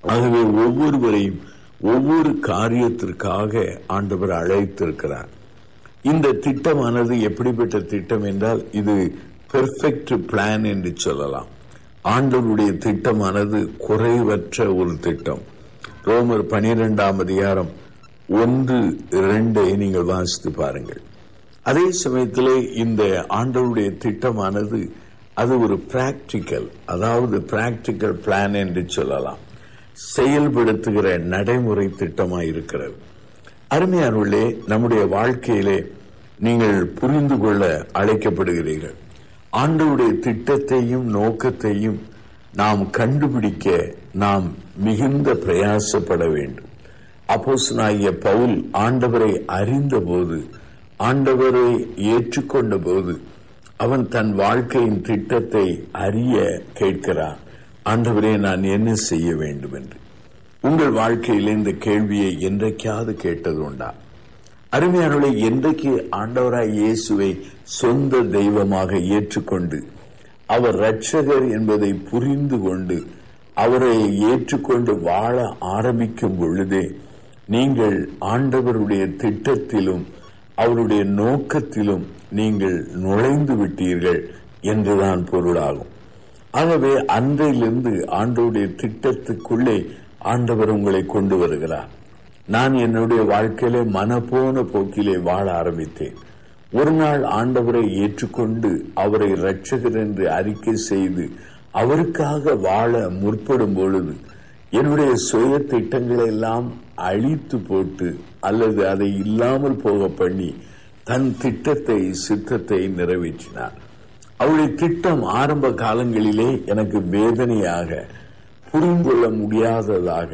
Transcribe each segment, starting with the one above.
ஆகவே ஒவ்வொருவரையும் ஒவ்வொரு காரியத்திற்காக ஆண்டவர் அழைத்திருக்கிறார் இந்த திட்டமானது எப்படிப்பட்ட திட்டம் என்றால் இது பெர்ஃபெக்ட் பிளான் என்று சொல்லலாம் ஆண்டவருடைய திட்டமானது குறைவற்ற ஒரு திட்டம் ரோமர் பனிரெண்டாம் அதிகாரம் ஒன்று இரண்டை நீங்கள் வாசித்து பாருங்கள் அதே சமயத்தில் இந்த ஆண்டவருடைய திட்டமானது அது ஒரு பிராக்டிக்கல் அதாவது பிராக்டிக்கல் பிளான் என்று சொல்லலாம் செயல்படுத்துகிற நடைமுறை திட்டமாக இருக்கிறது அருமையானவர்களே நம்முடைய வாழ்க்கையிலே நீங்கள் புரிந்து கொள்ள அழைக்கப்படுகிறீர்கள் ஆண்டவருடைய திட்டத்தையும் நோக்கத்தையும் நாம் கண்டுபிடிக்க நாம் மிகுந்த பிரயாசப்பட வேண்டும் அப்போசனாகிய பவுல் ஆண்டவரை அறிந்தபோது ஆண்டவரை ஏற்றுக்கொண்ட போது அவன் தன் வாழ்க்கையின் திட்டத்தை அறிய கேட்கிறான் ஆண்டவரே நான் என்ன செய்ய வேண்டும் என்று உங்கள் வாழ்க்கையில் இந்த கேள்வியை என்றைக்காவது கேட்டது உண்டா அருமையானவர்களை என்றைக்கு ஆண்டவராய் இயேசுவை சொந்த தெய்வமாக ஏற்றுக்கொண்டு அவர் ரட்சகர் என்பதை புரிந்து கொண்டு அவரை ஏற்றுக்கொண்டு வாழ ஆரம்பிக்கும் பொழுதே நீங்கள் ஆண்டவருடைய திட்டத்திலும் அவருடைய நோக்கத்திலும் நீங்கள் நுழைந்து விட்டீர்கள் என்றுதான் பொருளாகும் ஆகவே அன்றையிலிருந்து ஆண்டவருடைய திட்டத்துக்குள்ளே ஆண்டவர் உங்களை கொண்டு வருகிறார் நான் என்னுடைய வாழ்க்கையிலே மனப்போன போக்கிலே வாழ ஆரம்பித்தேன் ஒரு நாள் ஆண்டவரை ஏற்றுக்கொண்டு அவரை ரட்சகர் என்று அறிக்கை செய்து அவருக்காக வாழ முற்படும் பொழுது என்னுடைய சுய திட்டங்களை எல்லாம் அழித்து போட்டு அல்லது அதை இல்லாமல் போக பண்ணி தன் திட்டத்தை சித்தத்தை நிறைவேற்றினார் அவருடைய திட்டம் ஆரம்ப காலங்களிலே எனக்கு வேதனையாக புரிந்து கொள்ள முடியாததாக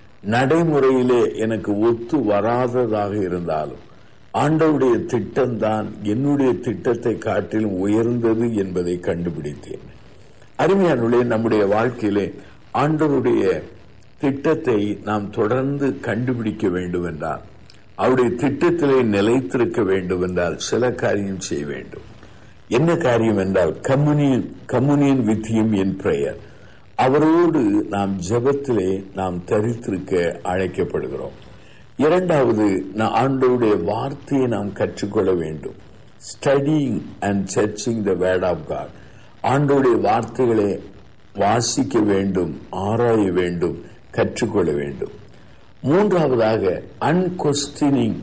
நடைமுறையிலே எனக்கு ஒத்து வராததாக இருந்தாலும் ஆண்டவுடைய திட்டம்தான் என்னுடைய திட்டத்தை காட்டிலும் உயர்ந்தது என்பதை கண்டுபிடித்தேன் அருமையானுடைய நம்முடைய வாழ்க்கையிலே ஆண்டவருடைய திட்டத்தை நாம் தொடர்ந்து கண்டுபிடிக்க வேண்டும் என்றால் அவருடைய திட்டத்திலே நிலைத்திருக்க வேண்டும் என்றால் சில காரியம் செய்ய வேண்டும் என்ன காரியம் என்றால் communion communion with him in prayer அவரோடு நாம் ஜெபத்திலே நாம் தரித்திருக்க அழைக்கப்படுகிறோம் இரண்டாவது ஆண்டோடைய வார்த்தையை நாம் கற்றுக்கொள்ள வேண்டும் studying and searching the word of God ஆண்டோடைய வார்த்தைகளை வாசிக்க வேண்டும் ஆராய வேண்டும் கற்றுக்கொள்ள வேண்டும் மூன்றாவதாக அன்கொஸ்டினிங்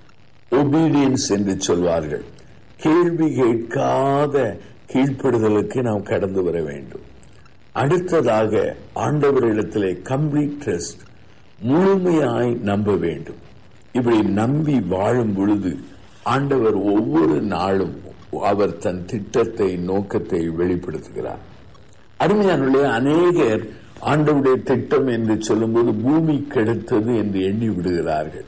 ஒபீடியன்ஸ் என்று சொல்வார்கள் கேள்வி கேட்காத கீழ்ப்படுதலுக்கு நாம் கடந்து வர வேண்டும் அடுத்ததாக ஆண்டவரிடத்திலே கம்ப்ளீட் ட்ரஸ்ட் முழுமையாய் நம்ப வேண்டும் இப்படி நம்பி வாழும் பொழுது ஆண்டவர் ஒவ்வொரு நாளும் அவர் தன் திட்டத்தை நோக்கத்தை வெளிப்படுத்துகிறார் அருமையானுடைய அநேகர் ஆண்டவுடைய திட்டம் என்று சொல்லும்போது பூமி கெடுத்தது என்று எண்ணி விடுகிறார்கள்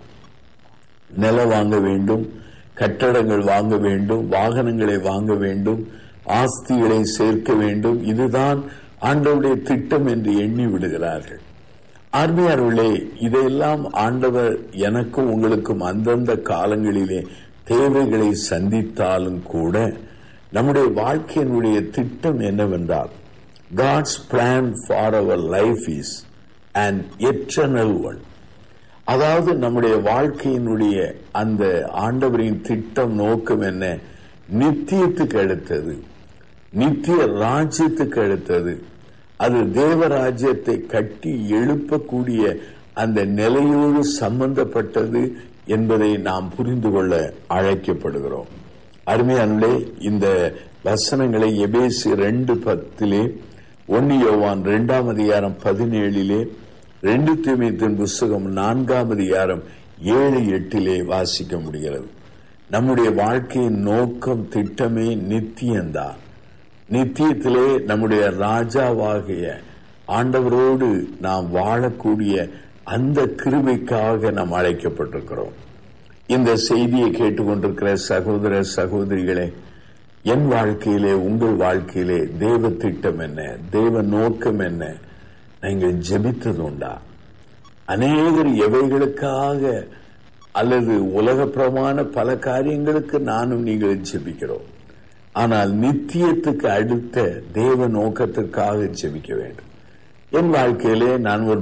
நிலம் வாங்க வேண்டும் கட்டடங்கள் வாங்க வேண்டும் வாகனங்களை வாங்க வேண்டும் ஆஸ்திகளை சேர்க்க வேண்டும் இதுதான் ஆண்டவருடைய திட்டம் என்று எண்ணி விடுகிறார்கள் ஆர்மியார்களே இதையெல்லாம் ஆண்டவர் எனக்கும் உங்களுக்கும் அந்தந்த காலங்களிலே தேவைகளை சந்தித்தாலும் கூட நம்முடைய வாழ்க்கையினுடைய திட்டம் என்னவென்றால் God's plan for our life is and eternal one அதாவது நம்முடைய வாழ்க்கையினுடைய அந்த ஆண்டவரின் திட்டம் நோக்கம் என்ன நித்தியத்துக்கு அடுத்தது நித்திய ராஜ்யத்துக்கு அடுத்தது அது தேவராஜ்யத்தை கட்டி எழுப்பக்கூடிய அந்த நிலையோடு சம்பந்தப்பட்டது என்பதை நாம் புரிந்து கொள்ள அழைக்கப்படுகிறோம் அருமையானே இந்த வசனங்களை எபேசி ரெண்டு பத்திலே ஒன்னு யோவான் இரண்டாம் அதிகாரம் பதினேழிலே ரெண்டு தீமைத்தின் புஸ்தகம் நான்காம் அதிகாரம் ஏழு எட்டிலே வாசிக்க முடிகிறது நம்முடைய வாழ்க்கையின் நோக்கம் திட்டமே நித்தியம்தான் நித்தியத்திலே நம்முடைய ராஜாவாகிய ஆண்டவரோடு நாம் வாழக்கூடிய அந்த கிருபைக்காக நாம் அழைக்கப்பட்டிருக்கிறோம் இந்த செய்தியை கேட்டுக்கொண்டிருக்கிற சகோதர சகோதரிகளே என் வாழ்க்கையிலே உங்கள் வாழ்க்கையிலே தேவ திட்டம் என்ன தேவ நோக்கம் என்ன நீங்கள் ஜெபித்தது உண்டா அநேகர் எவைகளுக்காக அல்லது உலகப்பிரமான பல காரியங்களுக்கு நானும் நீங்கள் ஜெபிக்கிறோம் ஆனால் நித்தியத்துக்கு அடுத்த தேவ நோக்கத்திற்காக ஜெபிக்க வேண்டும் என் வாழ்க்கையிலே நான் ஒரு